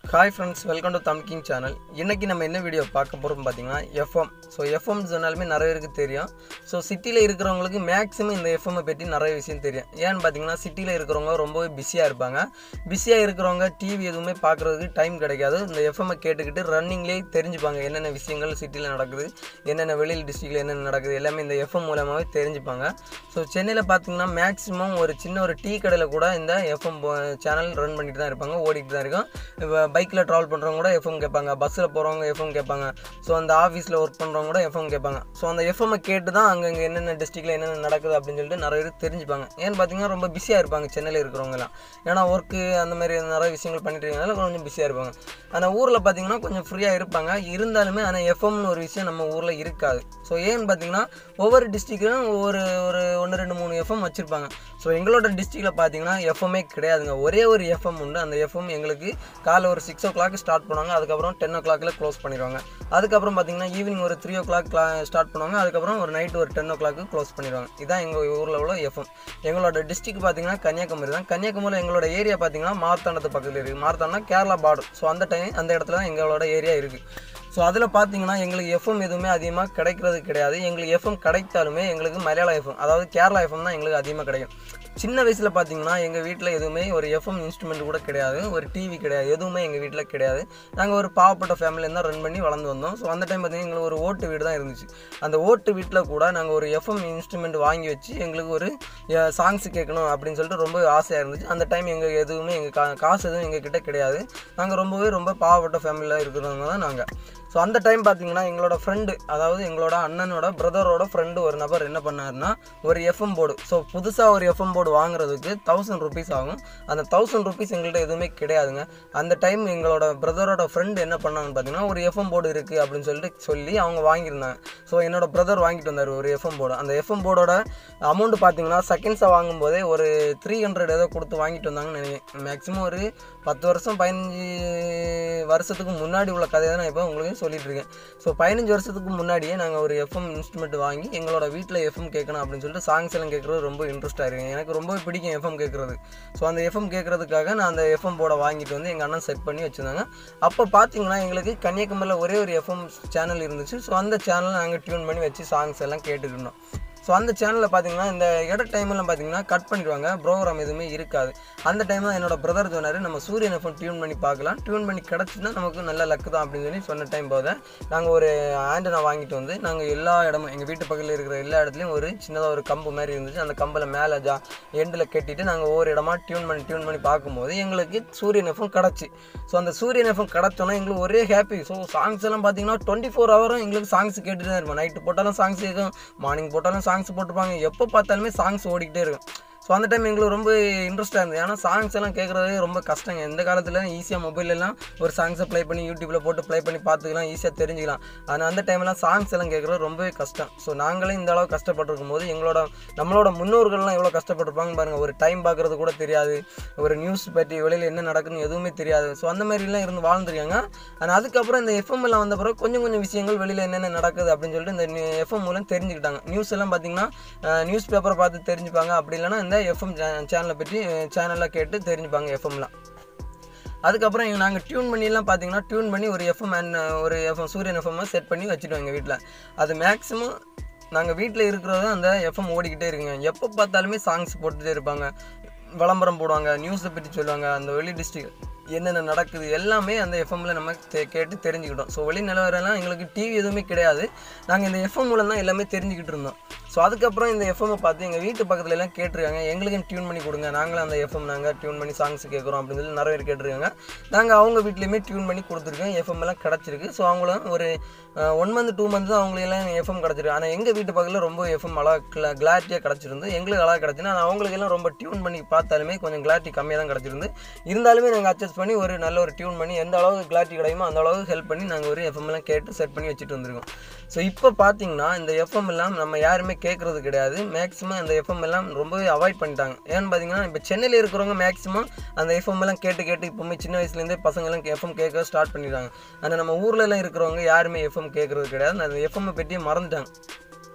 Hi friends welcome to Tham king channel இன்றைக்கி நம்ம என்ன வீடியோ பார்க்க போகிறோம் பார்த்தீங்கன்னா எஃப்எம் ஸோ எஃப்எம் சொன்னாலுமே நிறைய பேருக்கு தெரியும் ஸோ சிட்டியில் இருக்கிறவங்களுக்கு மேக்ஸிமம் இந்த எஃப்எம்மை பற்றி நிறைய விஷயம் தெரியும் ஏன்னு பார்த்தீங்கன்னா சிட்டியில் இருக்கிறவங்க ரொம்பவே பிஸியாக இருப்பாங்க பிஸியாக இருக்கிறவங்க டிவி எதுவுமே பார்க்குறதுக்கு டைம் கிடைக்காது இந்த எஃப்எம்மை கேட்டுக்கிட்டு ரன்னிங்லேயே தெரிஞ்சுப்பாங்க என்னென்ன விஷயங்கள் சிட்டியில் நடக்குது என்னென்ன வெளியில் டிஸ்ட்ரிக்டில் என்னென்ன நடக்குது எல்லாமே இந்த எஃப்எம் மூலமாகவே தெரிஞ்சுப்பாங்க ஸோ சென்னையில் பார்த்தீங்கன்னா மேக்ஸிமம் ஒரு சின்ன ஒரு டீ கடையில் கூட இந்த எஃப்எம் சேனல் ரன் பண்ணிட்டு தான் இருப்பாங்க ஓடிட்டு தான் இருக்கும் இப்போ பைக்கில் ட்ராவல் பண்ணுறவங்க கூட எஃப்எம் கேட்பாங்க பஸ்ஸில் போகிறவங்க எஃப்எம் கேட்பாங்க ஸோ அந்த ஆஃபீஸில் ஒர்க் பண்ணுறவங்க கூட எஃப்எம் கேட்பாங்க ஸோ அந்த எஃப்எம்மை கேட்டு தான் அங்கங்கே என்னென்ன டிஸ்ட்ரிக்டில் என்னென்ன நடக்குது அப்படின்னு சொல்லிட்டு நிறைய பேர் தெரிஞ்சுப்பாங்க ஏன்னு பார்த்தீங்கன்னா ரொம்ப பிஸியாக இருப்பாங்க சென்னையில் இருக்கிறவங்கலாம் ஏன்னா ஒர்க்கு அந்த மாதிரி நிறைய விஷயங்கள் பண்ணிட்டு இருக்கனால கொஞ்சம் பிஸியாக இருப்பாங்க ஆனால் ஊரில் பார்த்தீங்கன்னா கொஞ்சம் ஃப்ரீயாக இருப்பாங்க இருந்தாலுமே ஆனால் எஃப்எம்னு ஒரு விஷயம் நம்ம ஊரில் இருக்காது ஸோ ஏன்னு பார்த்தீங்கன்னா ஒவ்வொரு டிஸ்ட்ரிக்ட்லையும் ஒவ்வொரு ஒரு ஒன்று ரெண்டு மூணு எஃப்எம் வச்சுருப்பாங்க ஸோ எங்களோட டிஸ்ட்ரிக்டில் பார்த்தீங்கன்னா எஃப்எம்மே கிடையாதுங்க ஒரே ஒரு எஃப்எம் உண்டு அந்த எஃப்எம் எங்களுக்கு காலைல ஒரு சிக்ஸ் ஓ கிளாக் ஸ்டார்ட் பண்ணுவாங்க அதுக்கப்புறம் டென் ஓ கிளாக்கில் க்ளோஸ் பண்ணிடுவாங்க அதுக்கப்புறம் பார்த்தீங்கன்னா ஈவினிங் ஒரு த்ரீ ஓ கிளாக் ஸ்டார்ட் பண்ணுவாங்க அதுக்கப்புறம் ஒரு நைட் ஒரு டென் ஓ கிளாக்கு க்ளோஸ் பண்ணிடுவாங்க இதான் எங்கள் ஊரில் உள்ள எஃப்எம் எங்களோட டிஸ்ட்ரிக்ட் பார்த்தீங்கன்னா கன்னியாகுமரி தான் கன்னியாகுமரியில் எங்களோட ஏரியா பார்த்தீங்கன்னா மார்த்தாண்டத்து பக்கத்தில் இருக்குது மார்த்தாண்டா கேரளா பார்டர் ஸோ அந்த டைம் அந்த இடத்துல தான் எங்களோட ஏரியா இருக்குது ஸோ அதில் பார்த்தீங்கன்னா எங்களுக்கு எஃப்எம் எதுவுமே அதிகமாக கிடைக்கிறது கிடையாது எங்களுக்கு எஃப்எம் கிடைத்தாலுமே எங்களுக்கு மலையாள எஃப்எம் அதாவது கேரளா எஃப்எம் தான் எங்களுக்கு அதிகமாக கிடைக்கும் சின்ன வயசில் பார்த்தீங்கன்னா எங்கள் வீட்டில் எதுவுமே ஒரு எஃப்எம் இன்ஸ்ட்ருமெண்ட் கூட கிடையாது ஒரு டிவி கிடையாது எதுவுமே எங்கள் வீட்டில் கிடையாது நாங்கள் ஒரு பாவப்பட்ட ஃபேமிலியில் தான் ரன் பண்ணி வளர்ந்து வந்தோம் ஸோ அந்த டைம் பார்த்தீங்கன்னா எங்களுக்கு ஒரு ஓட்டு வீடு தான் இருந்துச்சு அந்த ஓட்டு வீட்டில் கூட நாங்கள் ஒரு எஃப்எம் இன்ஸ்ட்ருமெண்ட் வாங்கி வச்சு எங்களுக்கு ஒரு சாங்ஸ் கேட்கணும் அப்படின்னு சொல்லிட்டு ரொம்ப ஆசையாக இருந்துச்சு அந்த டைம் எங்கள் எதுவுமே எங்கள் கா காசு எதுவும் எங்கள் கிட்ட கிடையாது நாங்கள் ரொம்பவே ரொம்ப பாவப்பட்ட ஃபேமிலியில் இருக்கிறவங்க தான் நாங்கள் ஸோ அந்த டைம் பார்த்தீங்கன்னா எங்களோட ஃப்ரெண்டு அதாவது எங்களோட அண்ணனோட பிரதரோட ஃப்ரெண்டு ஒரு நபர் என்ன பண்ணாருன்னா ஒரு எஃப்எம் போர்டு ஸோ புதுசாக ஒரு எஃப்எம் போர்டு வாங்குறதுக்கு தௌசண்ட் ருபீஸ் ஆகும் அந்த தௌசண்ட் ருபீஸ் எங்கள்கிட்ட எதுவுமே கிடையாதுங்க அந்த டைம் எங்களோட பிரதரோட ஃப்ரெண்டு என்ன பண்ணாங்கன்னு பார்த்தீங்கன்னா ஒரு எஃப்எம் போர்டு இருக்குது அப்படின்னு சொல்லிட்டு சொல்லி அவங்க வாங்கியிருந்தாங்க ஸோ என்னோட பிரதர் வாங்கிட்டு வந்தார் ஒரு எஃப்எம் போர்டு அந்த எஃப்எம் போர்டோட அமௌண்ட் பார்த்தீங்கன்னா செகண்ட்ஸாக வாங்கும்போதே ஒரு த்ரீ ஹண்ட்ரட் ஏதோ கொடுத்து வாங்கிட்டு வந்தாங்கன்னு நினைக்கிறேன் மேக்ஸிமம் ஒரு பத்து வருஷம் பதினஞ்சு வருஷத்துக்கு முன்னாடி உள்ள கதையை தான் நான் இப்போ உங்களுக்கு சொல்லிட்டு இருக்கேன் ஸோ பதினஞ்சு வருஷத்துக்கு முன்னாடியே நாங்கள் ஒரு எஃப்எம் இன்ஸ்ட்ருமெண்ட் வாங்கி எங்களோட வீட்டில் எஃப்எம் கேட்கணும் அப்படின்னு சொல்லிட்டு சாங்ஸ் எல்லாம் கேட்குறது ரொம்ப இன்ட்ரெஸ்ட்டாக இருக்கேன் எனக்கு ரொம்ப பிடிக்கும் எஃப்எம் கேட்குறது ஸோ அந்த எஃப்எம் கேட்குறதுக்காக நான் அந்த எஃப்எம் போர்டை வாங்கிட்டு வந்து எங்கள் அண்ணன் செட் பண்ணி வச்சுருந்தாங்க அப்போ பார்த்தீங்கன்னா எங்களுக்கு கன்னியாகுமரியில் ஒரே ஒரு எஃப்எம் சேனல் இருந்துச்சு ஸோ அந்த சேனலை நாங்கள் டியூன் பண்ணி வச்சு சாங்ஸ் எல்லாம் கேட்டுட்டு இருந்தோம் ஸோ அந்த சேனலில் பார்த்தீங்கன்னா இந்த இட டைமில் பார்த்தீங்கன்னா கட் பண்ணிடுவாங்க ப்ரோக்ராம் எதுவுமே இருக்காது அந்த டைம் தான் என்னோட பிரதர் சொன்னார் நம்ம சூரியன் எஃப்எம் டியூன் பண்ணி பார்க்கலாம் டியூன் பண்ணி கிடச்சுன்னா நமக்கு நல்ல லக்கு தான் அப்படின்னு சொல்லி சொன்ன டைம் போத நாங்கள் ஒரு ஆண்டனா வாங்கிட்டு வந்து நாங்கள் எல்லா இடமும் எங்கள் வீட்டு பக்கத்தில் இருக்கிற எல்லா இடத்துலையும் ஒரு சின்னதாக ஒரு கம்பு மாதிரி இருந்துச்சு அந்த கம்பில் மேலே ஜா எண்டில் கட்டிட்டு நாங்கள் ஒவ்வொரு இடமா டியூன் பண்ணி டியூன் பண்ணி பார்க்கும்போது எங்களுக்கு சூரியன் எஃப்எம் கிடச்சி ஸோ அந்த சூரியன் எஃப்எம் கிடச்சோன்னா எங்களுக்கு ஒரே ஹாப்பி ஸோ சாங்ஸ் எல்லாம் பார்த்தீங்கன்னா டுவெண்ட்டி ஃபோர் ஹவரும் எங்களுக்கு சாங்ஸ் கேட்டுட்டு தான் இருப்போம் நைட்டு போட்டாலும் சாங்ஸ் கேட்கும் மார்னிங் போட்டாலும் சாங்ஸ் போட்டிருப்பாங்க எப்போ பார்த்தாலுமே சாங்ஸ் ஓடிக்கிட்டே இருக்கும் ஸோ அந்த டைம் எங்களுக்கு ரொம்ப இன்ட்ரெஸ்ட்டாக இருந்தது ஏன்னா சாங்ஸ் எல்லாம் கேட்குறதே ரொம்ப கஷ்டங்க எந்த காலத்தில் ஈஸியாக மொபைலெல்லாம் ஒரு சாங்ஸை ப்ளே பண்ணி யூடியூப்பில் போட்டு ப்ளே பண்ணி பார்த்துக்கலாம் ஈஸியாக தெரிஞ்சுக்கலாம் ஆனால் அந்த டைம்லாம் சாங்ஸ் எல்லாம் கேட்குறது ரொம்பவே கஷ்டம் ஸோ நாங்களே இந்த அளவு கஷ்டப்பட்டிருக்கும் போது எங்களோட நம்மளோட முன்னோர்கள்லாம் எவ்வளோ கஷ்டப்பட்டிருப்பாங்க பாருங்கள் ஒரு டைம் பார்க்குறது கூட தெரியாது ஒரு நியூஸ் பற்றி வெளியில் என்ன நடக்குதுன்னு எதுவுமே தெரியாது ஸோ அந்த மாதிரிலாம் இருந்து வாழ்ந்துருக்காங்க ஆனால் அதுக்கப்புறம் இந்த எஃப்எம் எல்லாம் வந்த பிறகு கொஞ்சம் கொஞ்சம் விஷயங்கள் வெளியில் என்னென்ன நடக்குது அப்படின்னு சொல்லிட்டு இந்த எஃப்எம் மூலம் தெரிஞ்சுக்கிட்டாங்க நியூஸ் எல்லாம் பார்த்தீங்கன்னா நியூஸ் பேப்பரை பார்த்து தெரிஞ்சுப்பாங்க அப்படி இல்லைன்னா இந்த எஃப்எம் சேனலை பற்றி சேனலில் கேட்டு தெரிஞ்சுப்பாங்க எஃப்எம்லாம் அதுக்கப்புறம் நாங்கள் டியூன் பண்ணிலாம் பார்த்தீங்கன்னா டியூன் பண்ணி ஒரு எஃப்எம் அண்ட் ஒரு எஃப்எம் சூரியன் எஃப்எம் செட் பண்ணி வச்சுட்டோம் எங்கள் வீட்டில் அது மேக்ஸிமம் நாங்கள் வீட்டில் இருக்கிறது அந்த எஃப்எம் ஓடிக்கிட்டே இருக்குங்க எப்போ பார்த்தாலுமே சாங்ஸ் போட்டுகிட்டே இருப்பாங்க விளம்பரம் போடுவாங்க நியூஸை பற்றி சொல்லுவாங்க அந்த வெளி டிஸ்ட்ரிக்ட் என்னென்ன நடக்குது எல்லாமே அந்த எஃப்எம்மில் நம்ம தே கேட்டு தெரிஞ்சுக்கிட்டோம் ஸோ வெளி நிலவரெல்லாம் எங்களுக்கு டிவி எதுவுமே கிடையாது நாங்கள் இந்த எஃப்எம் மூலம் தான் எல்லாமே தெரிஞ்சுக்கிட்டு இருந்தோம் ஸோ அதுக்கப்புறம் இந்த எஃப்எம்மை பார்த்து எங்கள் வீட்டு பக்கத்துல எல்லாம் கேட்டிருக்காங்க எங்களுக்கும் டியூன் பண்ணி கொடுங்க நாங்களும் அந்த எஃப்எம் நாங்கள் டியூன் பண்ணி சாங்ஸ் கேட்குறோம் அப்படின்னு சொல்லி நிறைய பேர் கேட்டிருக்காங்க நாங்கள் அவங்க வீட்லேயுமே டியூன் பண்ணி கொடுத்துருக்கோம் எஃப்எம் எல்லாம் கிடச்சிருக்கு ஸோ அவங்களும் ஒரு ஒன் மந்த் டூ மந்த் தான் அவங்களெல்லாம் எஃப்எம் கிடச்சிருக்கு ஆனால் எங்கள் வீட்டு பக்கத்தில் ரொம்ப எஃப்எம் அழகாக கிளாரிட்டியாக கிடச்சிருந்து எங்களுக்கு அழகாக கிடச்சினா ஆனால் அவங்களுக்கெல்லாம் ரொம்ப டியூன் பண்ணி பார்த்தாலுமே கொஞ்சம் கிளாரிட்டி கம்மியாக தான் கிடச்சிருந்து இருந்தாலுமே நாங்கள் அட்ஜஸ்ட் பண்ணி ஒரு நல்ல ஒரு டியூன் பண்ணி எந்த அளவுக்கு கிளாரிட்டி கிடைக்குமோ அந்த அளவுக்கு ஹெல்ப் பண்ணி நாங்கள் ஒரு எஃப்எம் எல்லாம் கேட்டு செட் பண்ணி வச்சுட்டு வந்திருக்கோம் ஸோ இப்போ பார்த்தீங்கன்னா இந்த எஃப்எம் எல்லாம் நம்ம யாருமே கேட்குறது கிடையாது மேக்ஸிமம் அந்த எஃப்எம் எல்லாம் ரொம்பவே அவாய்ட் பண்ணிட்டாங்க ஏன்னு பார்த்தீங்கன்னா இப்போ சென்னையில் இருக்கிறவங்க மேக்ஸிமம் அந்த எஃப்எம் எல்லாம் கேட்டு கேட்டு இப்போவுமே சின்ன வயசுலேருந்தே பசங்கள்லாம் எஃப்எம் கேட்க ஸ்டார்ட் பண்ணிடுறாங்க ஆனால் நம்ம ஊர்லலாம் இருக்கிறவங்க யாருமே எஃப்எம் கேட்குறது கிடையாது அந்த எஃப்எம்மை பற்றியே மறந்துட்டாங்க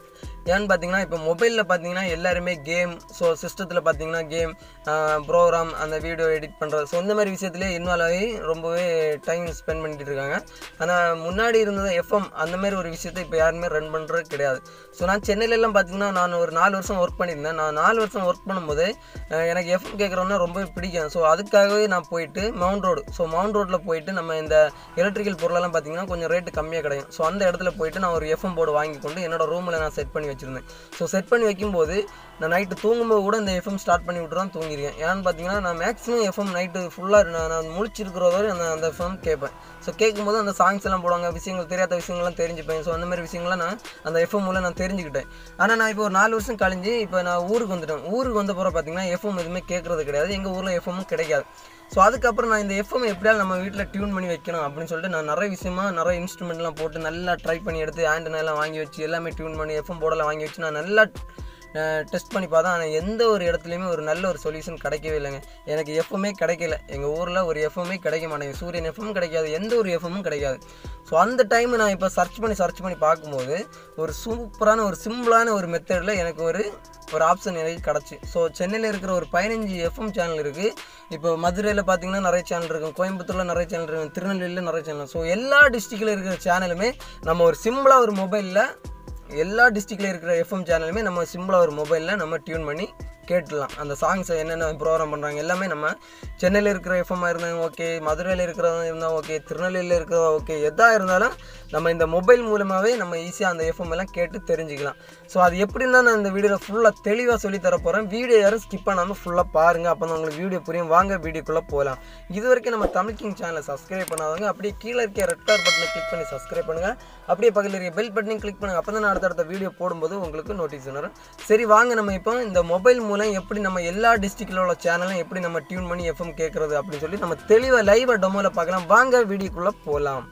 ஏன்னு பார்த்தீங்கன்னா இப்போ மொபைலில் பார்த்தீங்கன்னா எல்லாருமே கேம் ஸோ சிஸ்டத்தில் பார்த்தீங்கன்னா கேம் ப்ரோக்ராம் அந்த வீடியோ எடிட் பண்ணுறது ஸோ இந்த மாதிரி விஷயத்துலேயே இன்வால்வ் ஆகி ரொம்பவே டைம் ஸ்பெண்ட் பண்ணிட்டு இருக்காங்க ஆனால் முன்னாடி இருந்தது எஃப்எம் அந்த மாதிரி ஒரு விஷயத்தை இப்போ யாருமே ரன் பண்ணுறது கிடையாது ஸோ நான் சென்னையிலலாம் பார்த்தீங்கன்னா நான் ஒரு நாலு வருஷம் ஒர்க் பண்ணியிருந்தேன் நான் நாலு வருஷம் ஒர்க் பண்ணும்போது அஹ், எனக்கு எஃப்எம் கேட்குறோன்னா ரொம்பவே பிடிக்கும் ஸோ அதுக்காகவே நான் போயிட்டு மவுண்ட் ரோடு ஸோ மவுண்ட் ரோட்டில் போயிட்டு நம்ம இந்த எலக்ட்ரிக்கல் பொருளெல்லாம் பார்த்தீங்கன்னா கொஞ்சம் ரேட்டு கம்மியாக கிடைக்கும் ஸோ அந்த இடத்துல போயிட்டு நான் ஒரு எஃப்எம் போர்டு வாங்கி கொண்டு என்னோட ரூமில் நான் செட் பண்ணி வச்சுருந்தேன் ஸோ செட் பண்ணி வைக்கும்போது நான் நைட்டு தூங்கும்போது கூட இந்த எஃப்எம் ஸ்டார்ட் பண்ணி விட்டு தான் தூங்கியிருக்கேன் ஏன்னு பார்த்தீங்கன்னா நான் மேக்ஸிமம் எஃப்எம் நைட்டு ஃபுல்லாக நான் நான் முழிச்சிருக்கிற வரை அந்த அந்த எஃப்எம் கேட்பேன் ஸோ கேட்கும்போது அந்த சாங்ஸ் எல்லாம் போடுவாங்க விஷயங்கள் தெரியாத விஷயங்கள்லாம் தெரிஞ்சுப்பேன் ஸோ அந்த மாதிரி விஷயங்கள்லாம் நான் அந்த எஃப்எம் மூலம் நான் தெரிஞ்சுக்கிட்டேன் ஆனால் நான் இப்போ ஒரு நாலு வருஷம் கழிஞ்சு இப்போ நான் ஊருக்கு வந்துட்டேன் ஊருக்கு வந்த பிறகு பார்த்தீங்கன்னா எஃப்எம் எதுவுமே கேட்குறது கிடையாது எங்கள் ஊரில் எஃப்எம்மும் கிடைக்காது ஸோ அதுக்கப்புறம் நான் இந்த எஃப்எம் எப்படியாவது நம்ம வீட்டில் டியூன் பண்ணி வைக்கணும் அப்படின்னு சொல்லிட்டு நான் நிறைய விஷயமா நிறைய இன்ஸ்ட்ருமெண்ட்லாம் போட்டு நல்லா ட்ரை பண்ணி எடுத்து ஆண்டனா எல்லாம் வாங்கி வச்சு எல்லாமே டியூன் பண்ணி எஃப்எம் போர்டெல்லாம் வாங்கி வச்சு நான் நல்லா டெஸ்ட் பண்ணி பார்த்தா ஆனால் எந்த ஒரு இடத்துலையுமே ஒரு நல்ல ஒரு சொல்யூஷன் கிடைக்கவே இல்லைங்க எனக்கு எஃப்எம்மே கிடைக்கல எங்கள் ஊரில் ஒரு எஃப்எம்மே கிடைக்க மாட்டேங்குது சூரியன் எஃப்எம் கிடைக்காது எந்த ஒரு எஃப்எம்மும் கிடைக்காது ஸோ அந்த டைம் நான் இப்போ சர்ச் பண்ணி சர்ச் பண்ணி பார்க்கும்போது ஒரு சூப்பரான ஒரு சிம்பிளான ஒரு மெத்தடில் எனக்கு ஒரு ஒரு ஆப்ஷன் எனக்கு கிடச்சி ஸோ சென்னையில் இருக்கிற ஒரு பதினஞ்சு எஃப்எம் சேனல் இருக்குது இப்போ மதுரையில் பார்த்தீங்கன்னா நிறைய சேனல் இருக்கும் கோயம்புத்தூரில் நிறைய சேனல் இருக்கும் திருநெல்வேலியில் நிறைய சேனல் ஸோ எல்லா டிஸ்ட்ரிக்டில் இருக்கிற சேனலுமே நம்ம ஒரு சிம்பிளாக ஒரு மொபைலில் எல்லா டிஸ்ட்ரிக்டில் இருக்கிற எஃப்எம் சேனலுமே நம்ம சிம்பிளாக ஒரு மொபைலில் நம்ம டியூன் பண்ணி கேட்டுடலாம் அந்த சாங்ஸை என்னென்ன ப்ரோக்ராம் பண்ணுறாங்க எல்லாமே நம்ம சென்னையில் இருக்கிற எஃப்எம்மாக இருந்தாங்க ஓகே மதுரையில் இருக்கிறவங்க இருந்தால் ஓகே திருநெல்வேலியில் இருக்கிறதா ஓகே எதாக இருந்தாலும் நம்ம இந்த மொபைல் மூலமாகவே நம்ம ஈஸியாக அந்த எஃப்எம் எல்லாம் கேட்டு தெரிஞ்சுக்கலாம் ஸோ அது எப்படின்னா நான் இந்த வீடியோவில் ஃபுல்லாக தெளிவாக சொல்லி தர போகிறேன் வீடியோ யாரும் ஸ்கிப் பண்ணாமல் ஃபுல்லாக பாருங்கள் அப்போ தான் உங்களுக்கு வீடியோ புரியும் வாங்க வீடியோக்குள்ளே போகலாம் இது வரைக்கும் நம்ம தமிழ் கிங் சேனலை சப்ஸ்கிரைப் பண்ணாதவங்க அப்படியே கீழே இருக்க ரெட் கலர் பட்டனை கிளிக் பண்ணி சப்ஸ்கிரைப் பண்ணுங்கள் அப்படியே பக்கத்தில் இருக்க பெல் பட்டனையும் கிளிக் பண்ணுங்கள் அப்போ தான் நான் அடுத்தடுத்த வீடியோ போடும்போது உங்களுக்கு நோட்டீஸ் வரும் சரி வாங்க நம்ம இப்போ இந்த மொபைல் மூலம் எப்படி நம்ம எல்லா டிஸ்ட்ரிக்டில் உள்ள சேனலும் எப்படி நம்ம டியூன் பண்ணி எஃப்எம் கேட்குறது அப்படின்னு சொல்லி நம்ம தெளிவாக லைவாக டொமோவில் பார்க்கலாம் வாங்க வீடியோக்குள்ளே போகலாம்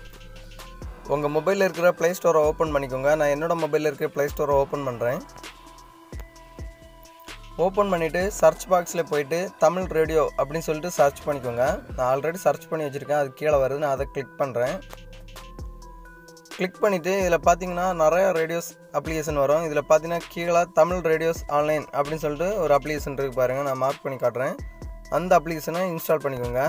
உங்கள் மொபைலில் இருக்கிற ப்ளே ஸ்டோரை ஓப்பன் பண்ணிக்கோங்க நான் என்னோட மொபைலில் இருக்கிற ப்ளே ஸ்டோரை ஓப்பன் பண்ணுறேன் ஓப்பன் பண்ணிவிட்டு சர்ச் பாக்ஸில் போயிட்டு தமிழ் ரேடியோ அப்படின்னு சொல்லிட்டு சர்ச் பண்ணிக்கோங்க நான் ஆல்ரெடி சர்ச் பண்ணி வச்சுருக்கேன் அது கீழே வருது நான் அதை கிளிக் பண்ணுறேன் கிளிக் பண்ணிவிட்டு இதில் பார்த்தீங்கன்னா நிறைய ரேடியோஸ் அப்ளிகேஷன் வரும் இதில் பார்த்தீங்கன்னா கீழே தமிழ் ரேடியோஸ் ஆன்லைன் அப்படின்னு சொல்லிட்டு ஒரு அப்ளிகேஷன் இருக்குது பாருங்கள் நான் மார்க் பண்ணி காட்டுறேன் அந்த அப்ளிகேஷனை இன்ஸ்டால் பண்ணிக்கோங்க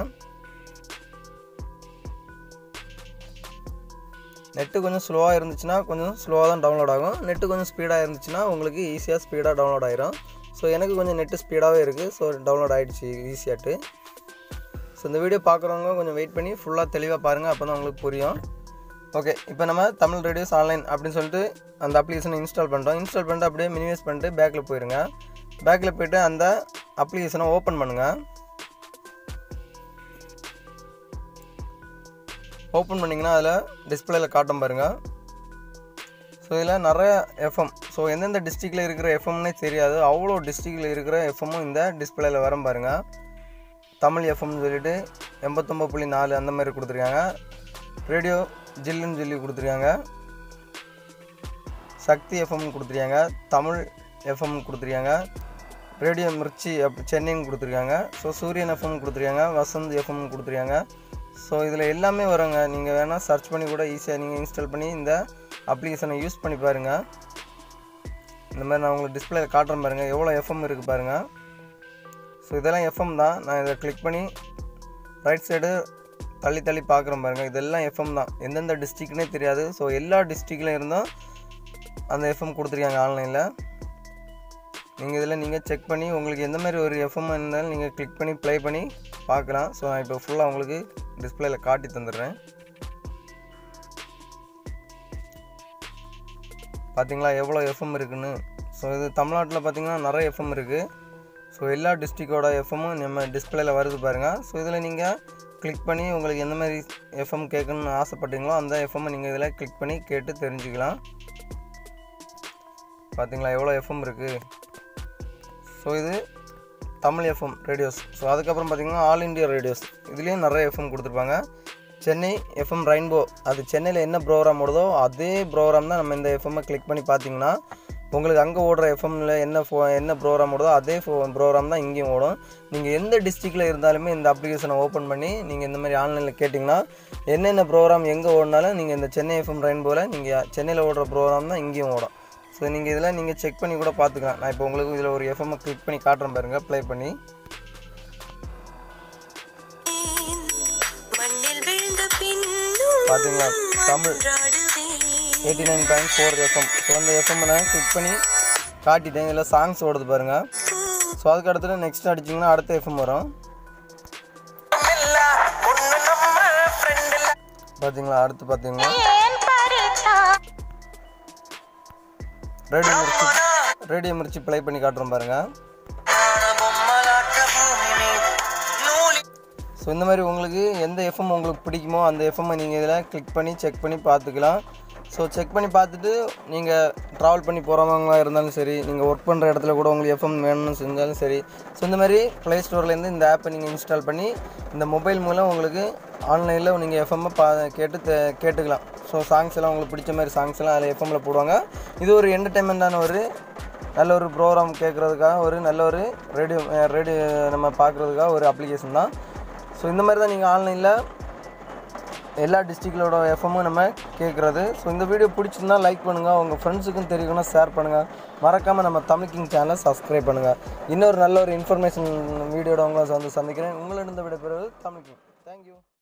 நெட்டு கொஞ்சம் ஸ்லோவாக இருந்துச்சுன்னா கொஞ்சம் ஸ்லோவாக தான் டவுன்லோட் ஆகும் நெட்டு கொஞ்சம் ஸ்பீடாக இருந்துச்சுன்னா உங்களுக்கு ஈஸியாக ஸ்பீடாக டவுன்லோட் ஆயிரும் ஸோ எனக்கு கொஞ்சம் நெட்டு ஸ்பீடாகவே இருக்குது ஸோ டவுன்லோட் ஆகிடுச்சு ஈஸியாட்டு ஸோ இந்த வீடியோ பார்க்குறவங்க கொஞ்சம் வெயிட் பண்ணி ஃபுல்லாக தெளிவாக பாருங்கள் அப்போ தான் உங்களுக்கு புரியும் ஓகே இப்போ நம்ம தமிழ் ரேடியோஸ் ஆன்லைன் அப்படின்னு சொல்லிட்டு அந்த அப்ளிகேஷனை இன்ஸ்டால் பண்ணிட்டோம் இன்ஸ்டால் பண்ணிட்டு அப்படியே மினிமைஸ் பண்ணிட்டு பேக்கில் போயிருங்க பேக்கில் போயிட்டு அந்த அப்ளிகேஷனை ஓப்பன் பண்ணுங்கள் ஓப்பன் பண்ணிங்கன்னா அதில் டிஸ்பிளேயில் காட்டும் பாருங்கள் ஸோ இதில் நிறைய எஃப்எம் ஸோ எந்தெந்த டிஸ்ட்ரிக்டில் இருக்கிற எஃப்எம்னே தெரியாது அவ்வளோ டிஸ்ட்ரிக்டில் இருக்கிற எஃப்எம்மும் இந்த டிஸ்பிளேயில் வரும் பாருங்கள் தமிழ் எஃப்எம்னு சொல்லிட்டு எண்பத்தொம்பது புள்ளி நாலு அந்த மாதிரி கொடுத்துருக்காங்க ரேடியோ ஜில்லுன்னு சொல்லி கொடுத்துருக்காங்க சக்தி எஃப்எம் கொடுத்துருக்காங்க தமிழ் எஃப்எம் கொடுத்துருக்காங்க ரேடியோ மிர்ச்சி அப் சென்னைன்னு கொடுத்துருக்காங்க ஸோ சூரியன் எஃப்எம் கொடுத்துருக்காங்க வசந்த் எஃப்எம் கொடுத்துருக்காங்க ஸோ இதில் எல்லாமே வருங்க நீங்கள் வேணால் சர்ச் பண்ணி கூட ஈஸியாக நீங்கள் இன்ஸ்டால் பண்ணி இந்த அப்ளிகேஷனை யூஸ் பண்ணி பாருங்கள் இந்த மாதிரி நான் உங்களுக்கு டிஸ்பிளேல காட்டுறேன் பாருங்கள் எவ்வளோ எஃப்எம் இருக்குது பாருங்கள் ஸோ இதெல்லாம் எஃப்எம் தான் நான் இதை கிளிக் பண்ணி ரைட் சைடு தள்ளி தள்ளி பார்க்குறேன் பாருங்கள் இதெல்லாம் எஃப்எம் தான் எந்தெந்த டிஸ்ட்ரிக்ட்னே தெரியாது ஸோ எல்லா டிஸ்ட்ரிக்ட்லையும் இருந்தும் அந்த எஃப்எம் கொடுத்துருக்காங்க ஆன்லைனில் நீங்கள் இதில் நீங்கள் செக் பண்ணி உங்களுக்கு எந்த மாதிரி ஒரு எஃப்எம் இருந்தாலும் நீங்கள் கிளிக் பண்ணி ப்ளே பண்ணி பார்க்கலாம் ஸோ நான் இப்போ ஃபுல்லாக உங்களுக்கு டிஸ்பிளேயில் காட்டி தந்துடுறேன் பார்த்தீங்களா எவ்வளோ எஃப்எம் இருக்குன்னு ஸோ இது தமிழ்நாட்டில் பார்த்தீங்கன்னா நிறைய எஃப்எம் இருக்குது ஸோ எல்லா டிஸ்ட்ரிக்டோட எஃப்எம்மும் நம்ம டிஸ்பிளேயில் வருது பாருங்கள் ஸோ இதில் நீங்கள் கிளிக் பண்ணி உங்களுக்கு எந்த மாதிரி எஃப்எம் கேட்கணும்னு ஆசைப்பட்டீங்களோ அந்த எஃப்எம்மை நீங்கள் இதில் கிளிக் பண்ணி கேட்டு தெரிஞ்சுக்கலாம் பார்த்தீங்களா எவ்வளோ எஃப்எம் இருக்குது ஸோ இது தமிழ் எஃப்எம் ரேடியோஸ் ஸோ அதுக்கப்புறம் பார்த்தீங்கன்னா ஆல் இண்டியா ரேடியோஸ் இதுலேயும் நிறைய எஃப்எம் கொடுத்துருப்பாங்க சென்னை எஃப்எம் ரெயின்போ அது சென்னையில் என்ன ப்ரோக்ராம் ஓடுதோ அதே ப்ரோக்ராம் தான் நம்ம இந்த எஃப்எம்மை கிளிக் பண்ணி பார்த்தீங்கன்னா உங்களுக்கு அங்கே ஓடுற எஃப்எம்மில் என்ன ஃபோ என்ன ப்ரோக்ராம் ஓடுதோ அதே ஃபோ ப்ரோக்ராம் தான் இங்கேயும் ஓடும் நீங்கள் எந்த டிஸ்ட்ரிக்டில் இருந்தாலுமே இந்த அப்ளிகேஷனை ஓப்பன் பண்ணி நீங்கள் இந்த மாதிரி ஆன்லைனில் கேட்டிங்கன்னா என்னென்ன ப்ரோக்ராம் எங்கே ஓடினாலும் நீங்கள் இந்த சென்னை எஃப்எம் ரெயின்போவில் நீங்கள் சென்னையில் ஓடுற ப்ரோக்ராம் தான் இங்கேயும் ஓடும் ஸோ நீங்கள் இதில் நீங்கள் செக் பண்ணி கூட பார்த்துக்கலாம் நான் இப்போ உங்களுக்கு இதில் ஒரு எஃப்எம் கிளிக் பண்ணி காட்டுறேன் பாருங்கள் ப்ளே பண்ணி மண்ணில் விழுந்த பின்னும் பார்த்தீங்களா தமிழ் மன்றாடுவேன். Eighty nine point four FM so அந்த எஃப்எம் நான் கிளிக் பண்ணி காட்டிட்டேன் இதில் சாங்ஸ் ஓடுது பாருங்கள் ஸோ அதுக்கு அடுத்து நெக்ஸ்ட் அடிச்சிங்கன்னா அடுத்த எஃப்எம் வரும் பார்த்தீங்களா அடுத்து பார்த்தீங்கன்னா ரேடியோ முடிச்சு ரேடியோ முடிச்சு ப்ளே பண்ணி காட்டுறோம் பாருங்கள் ஸோ இந்த மாதிரி உங்களுக்கு எந்த எஃப்எம் உங்களுக்கு பிடிக்குமோ அந்த எஃப்எம்மை நீங்கள் இதில் கிளிக் பண்ணி செக் பண்ணி பார்த்துக்கலாம் ஸோ செக் பண்ணி பார்த்துட்டு நீங்கள் ட்ராவல் பண்ணி போகிறவங்களா இருந்தாலும் சரி நீங்கள் ஒர்க் பண்ணுற இடத்துல கூட உங்களுக்கு எஃப்எம் வேணும்னு செஞ்சாலும் சரி ஸோ இந்த மாதிரி ப்ளே ஸ்டோர்லேருந்து இந்த ஆப்பை நீங்கள் இன்ஸ்டால் பண்ணி இந்த மொபைல் மூலம் உங்களுக்கு ஆன்லைனில் நீங்கள் எஃப்எம்மை பா கேட்டு தே- கேட்டுக்கலாம் ஸோ சாங்ஸ் எல்லாம் உங்களுக்கு பிடிச்ச மாதிரி சாங்ஸ் எல்லாம் அதில் எஃப்எம்மில் போடுவாங்க இது ஒரு என்டர்டைன்மெண்ட்டான ஒரு நல்ல ஒரு ப்ரோக்ராம் கேட்குறதுக்காக ஒரு நல்ல ஒரு ரேடியோ ரேடியோ நம்ம பார்க்குறதுக்காக ஒரு அப்ளிகேஷன் தான் ஸோ இந்த மாதிரி தான் நீங்கள் ஆன்லைனில் எல்லா டிஸ்ட்ரிக்களோட எஃப்எம்மும் நம்ம கேட்குறது ஸோ இந்த வீடியோ பிடிச்சிருந்தா லைக் பண்ணுங்கள் உங்கள் ஃப்ரெண்ட்ஸுக்கும் தெரியணும்னா ஷேர் பண்ணுங்கள் மறக்காமல் நம்ம தமிழ் கிங் சேனலை சப்ஸ்கிரைப் பண்ணுங்கள் இன்னொரு நல்ல ஒரு இன்ஃபர்மேஷன் வீடியோட உங்களை வந்து சந்திக்கிறேன் உங்களிடம் விடைபெறுவது தமிழ் கிங் தேங்க்யூ